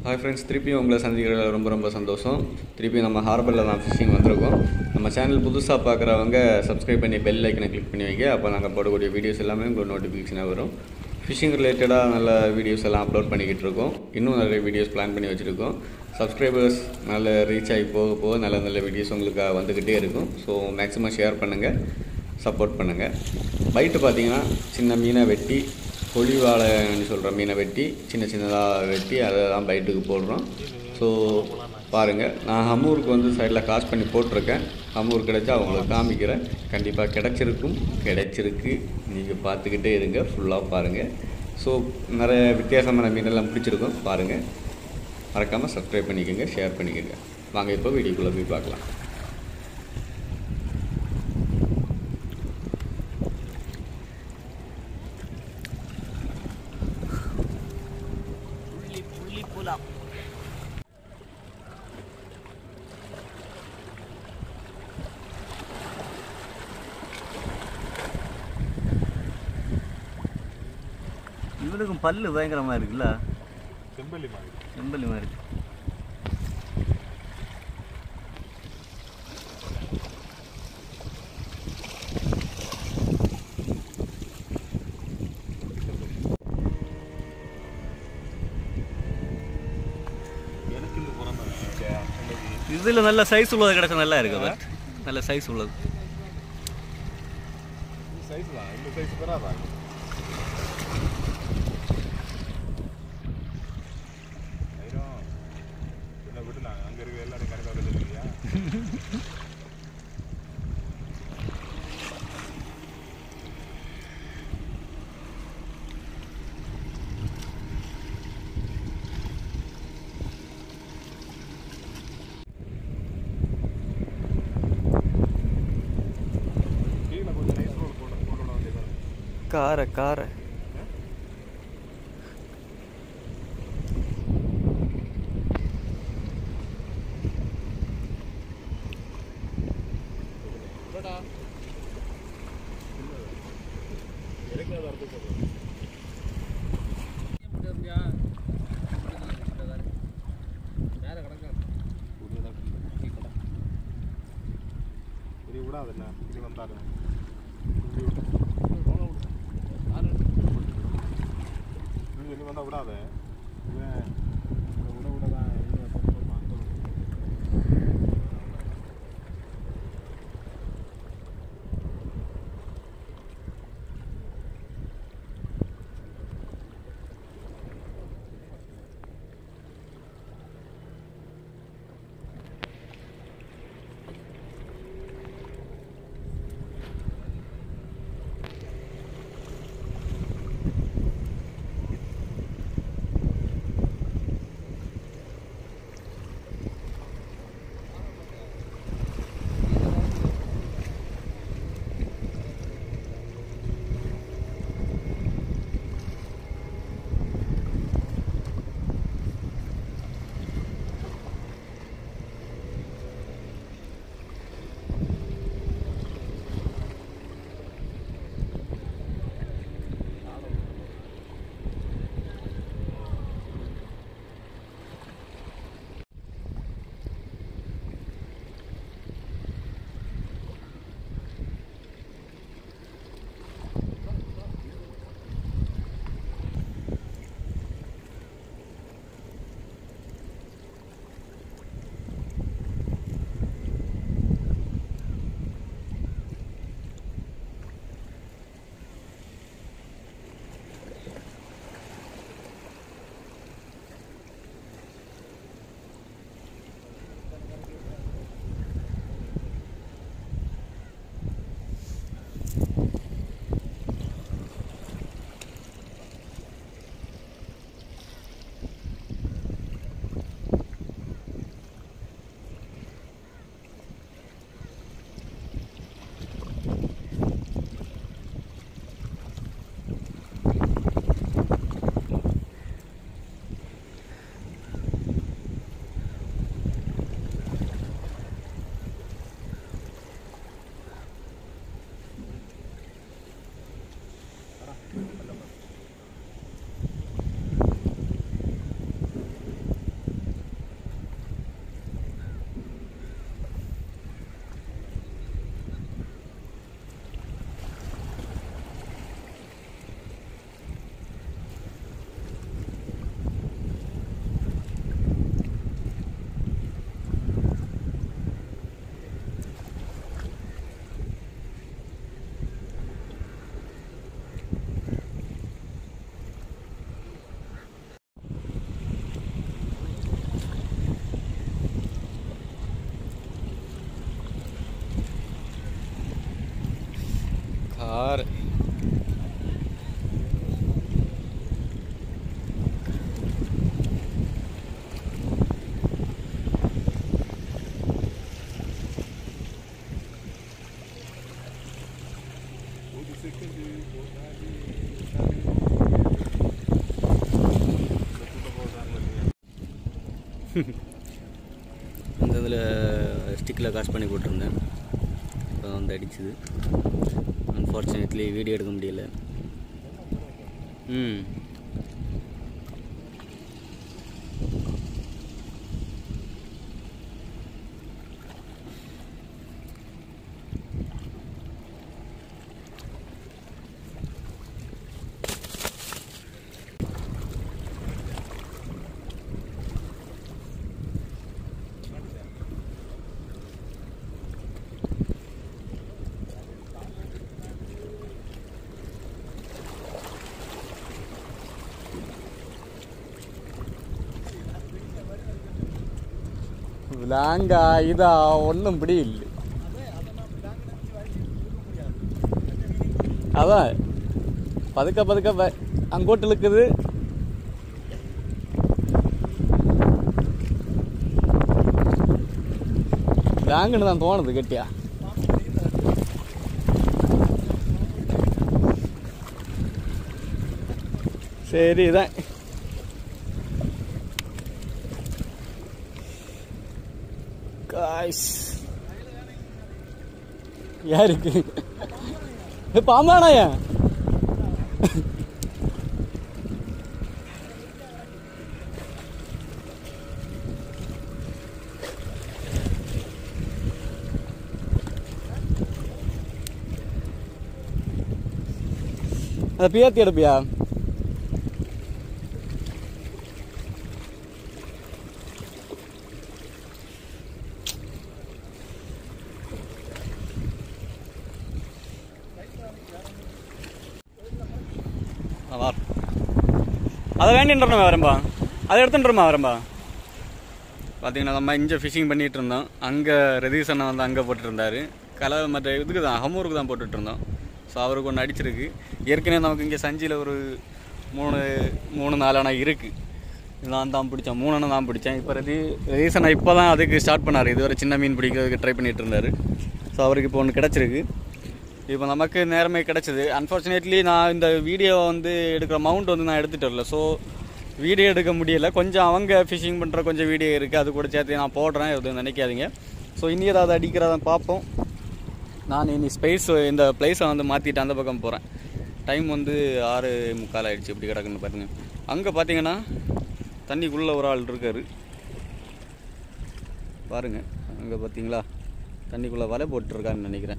hi friends திருப்பியும் உங்களை சந்திக்கிறதுல ரொம்ப ரொம்ப சந்தோஷம் திருப்பியும் நம்ம ஹார்பரில் தான் ஃபிஷிங் வந்திருக்கோம் நம்ம சேனல் புதுசாக பார்க்குறவங்க சப்ஸ்கிரைப் பண்ணி பெல் ஐக்கனை கிளிக் பண்ணி வைங்க அப்போ நாங்கள் போடக்கூடிய வீடியோஸ் எல்லாமே உங்களுக்கு நோட்டிஃபிகேஷனாக வரும் ஃபிஷிங் ரிலேட்டடாக நல்ல வீடியோஸ் எல்லாம் அப்லோட் பண்ணிக்கிட்டு இருக்கோம் இன்னும் நிறைய வீடியோஸ் பிளான் பண்ணி வச்சுருக்கோம் சப்ஸ்கிரைபர்ஸ் நல்ல ரீச் ஆகி போக போக நல்ல நல்ல வீடியோஸ் உங்களுக்கு வந்துக்கிட்டே இருக்கும் ஸோ மேக்ஸிமம் ஷேர் பண்ணுங்கள் சப்போர்ட் பண்ணுங்கள் பைட்டு பார்த்தீங்கன்னா சின்ன மீனை வெட்டி கொழிவாழைன்னு சொல்கிற மீனை வெட்டி சின்ன சின்னதாக வெட்டி அதை தான் பைட்டுக்கு போடுறோம் ஸோ பாருங்கள் நான் ஹம்மூருக்கு வந்து சைடில் காசு பண்ணி போட்டிருக்கேன் ஹம்மூர் கிடைச்சா அவங்களுக்கு காமிக்கிறேன் கண்டிப்பாக கிடச்சிருக்கும் கிடைச்சிருக்கு நீங்கள் பார்த்துக்கிட்டே இருங்க ஃபுல்லாக பாருங்கள் ஸோ நிறைய வித்தியாசமான மீனெல்லாம் பிடிச்சிருக்கும் பாருங்கள் மறக்காமல் சப்ஸ்கிரைப் பண்ணிக்கோங்க ஷேர் பண்ணிக்கோங்க வாங்க இப்போ வீடியோக்குள்ளே போய் பார்க்கலாம் புள்ளி புள்ளி புலா இவனுக்கும் பல்லு பயங்கரமா இருக்குல்ல செம்பள்ளி மாதிரி செம்பல்லி மாதிரி எனக்கு இந்த பிறந்த இதுல நல்ல சைஸ் உள்ளது கிடைச்சா நல்லா இருக்கு பட் நல்ல சைஸ் உள்ளது சைஸ் தான் இந்த சைஸ் பெறாதா ஐரம் என்ன விடலாம் அங்கே இருக்க எல்லாரும் கணக்காக வச்சுருக்கியா கீழே கொஞ்சம் நைஸ் ரோடு போட போட வேண்டியதாக கார கார இனி விடாதுல்ல இனி வந்தாலும் இனி வந்தால் விடாத இவன் விட விட தான் அந்த இதில் ஸ்டிக்கில் காசு பண்ணி போட்டிருந்தேன் இப்போ வந்து அடிச்சுது அன்ஃபார்ச்சுனேட்லி வீடியோ எடுக்க முடியல ம் விலாங்கா இதா ஒன்றும் பிடியில்லை அதான் பதுக்க பதுக்க ப- அங்கோட்டு இழுக்குது லாங்குன்னு தான் தோணுது கெட்டியா சரி தான் காய்ஸ் யாருக்கு இது பாம்பானாயா அதை பியாத்தி எடுப்பியா வார் அதை வேண்டின்றமா வரம்பா அதை எடுத்துட்டுமா வரம்பா பார்த்தீங்கன்னா நம்ம இங்கே ஃபிஷிங் பண்ணிட்டு இருந்தோம் அங்கே ரதீஷ் அண்ணா வந்து அங்கே போட்டுருந்தாரு கலை மற்ற இதுக்கு தான் ஹமூருக்கு தான் போட்டுட்டு இருந்தோம் ஸோ அவருக்கு ஒன்று அடிச்சிருக்கு ஏற்கனவே நமக்கு இங்கே சஞ்சியில் ஒரு மூணு மூணு நாலு அணை இருக்குது நான் தான் பிடிச்சேன் மூணு அணை தான் பிடிச்சேன் இப்போ ரதி ரதீஷ் அண்ணா இப்போ தான் அதுக்கு ஸ்டார்ட் பண்ணார் இதுவரை சின்ன மீன் பிடிக்கிறதுக்கு ட்ரை பண்ணிட்டு இருந்தார் ஸோ அவருக்கு இப்போ ஒன்று கிடச்சிருக்கு இப்போ நமக்கு நேரமே கிடச்சிது அன்ஃபார்ச்சுனேட்லி நான் இந்த வீடியோவை வந்து எடுக்கிற மவுண்ட் வந்து நான் எடுத்துகிட்டு வரல ஸோ வீடியோ எடுக்க முடியல கொஞ்சம் அவங்க ஃபிஷிங் பண்ணுற கொஞ்சம் வீடியோ இருக்குது அது கூட சேர்த்து நான் போடுறேன் எதுவும் நினைக்காதீங்க ஸோ இனி ஏதாவது அடிக்கிறத பார்ப்போம் நான் இனி ஸ்பேஸ் இந்த பிளேஸை வந்து மாற்றிட்டு அந்த பக்கம் போகிறேன் டைம் வந்து ஆறு முக்கால் ஆயிடுச்சு இப்படி கிடக்குன்னு பாருங்க அங்கே பார்த்தீங்கன்னா தண்ணிக்குள்ளே ஒரு ஆள் இருக்காரு பாருங்க அங்கே பார்த்தீங்களா தண்ணிக்குள்ளே வலை போட்டுருக்காருன்னு நினைக்கிறேன்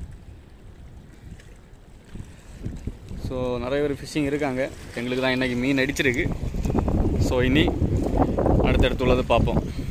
ஸோ நிறைய பேர் ஃபிஷ்ஷிங் இருக்காங்க எங்களுக்கு தான் இன்றைக்கி மீன் அடிச்சிருக்கு ஸோ இனி அடுத்தடுத்து உள்ளது பார்ப்போம்